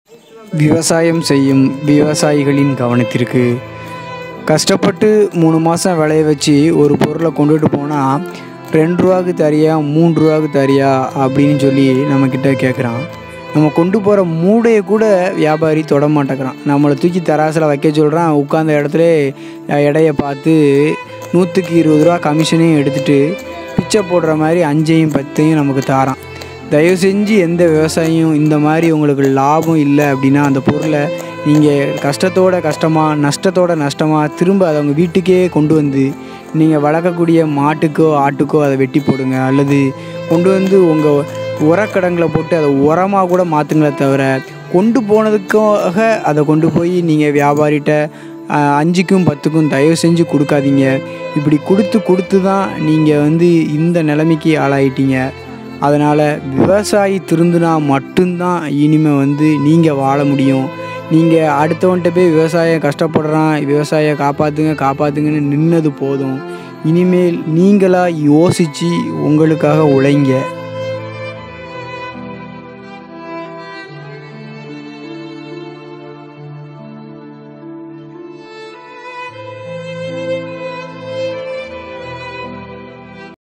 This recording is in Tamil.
விவசாயம் செய்யும் விவசாயிகளின் கவனத்திற்கு கஷ்டப்பட்டு மூணு மாதம் விளைய வச்சு ஒரு பொருளை கொண்டுட்டு போனால் ரெண்டு ரூபாக்கு தரியா மூணு ரூபாக்கு தரியா அப்படின்னு சொல்லி நம்மக்கிட்ட கேட்குறான் நம்ம கொண்டு போகிற மூடையை கூட வியாபாரி தொட மாட்டேங்கிறான் நம்மளை தூக்கி தராசில் வைக்க சொல்கிறான் உட்காந்த இடத்துல எடையை பார்த்து நூற்றுக்கு இருபது ரூபா கமிஷனையும் எடுத்துகிட்டு பிச்சை போடுற மாதிரி அஞ்சையும் பத்தையும் நமக்கு தாரான் தயவு செஞ்சு எந்த விவசாயியும் இந்த மாதிரி உங்களுக்கு லாபம் இல்லை அப்படின்னா அந்த பொருளை நீங்கள் கஷ்டத்தோட கஷ்டமாக நஷ்டத்தோட நஷ்டமாக திரும்ப அதை உங்கள் வீட்டுக்கே கொண்டு வந்து நீங்கள் வளர்க்கக்கூடிய மாட்டுக்கோ ஆட்டுக்கோ அதை வெட்டி போடுங்க அல்லது கொண்டு வந்து உங்கள் உரக்கடங்களை போட்டு அதை உரமாக கூட மாற்றுங்களே தவிர கொண்டு போனதுக்காக அதை கொண்டு போய் நீங்கள் வியாபாரிகிட்ட அஹ், அஞ்சுக்கும் பத்துக்கும் தயவு செஞ்சு கொடுக்காதீங்க இப்படி கொடுத்து கொடுத்து தான் நீங்கள் வந்து இந்த நிலைமைக்கு ஆளாயிட்டீங்க அதனால் விவசாயி திருந்துனா மட்டும்தான் இனிமே வந்து நீங்கள் வாழ முடியும் நீங்கள் அடுத்தவன்கிட்ட போய் விவசாயம் கஷ்டப்படுறான் விவசாயியை காப்பாற்றுங்க காப்பாற்றுங்கன்னு நின்னது போதும் இனிமேல் நீங்களாக யோசித்து உங்களுக்காக உழைங்க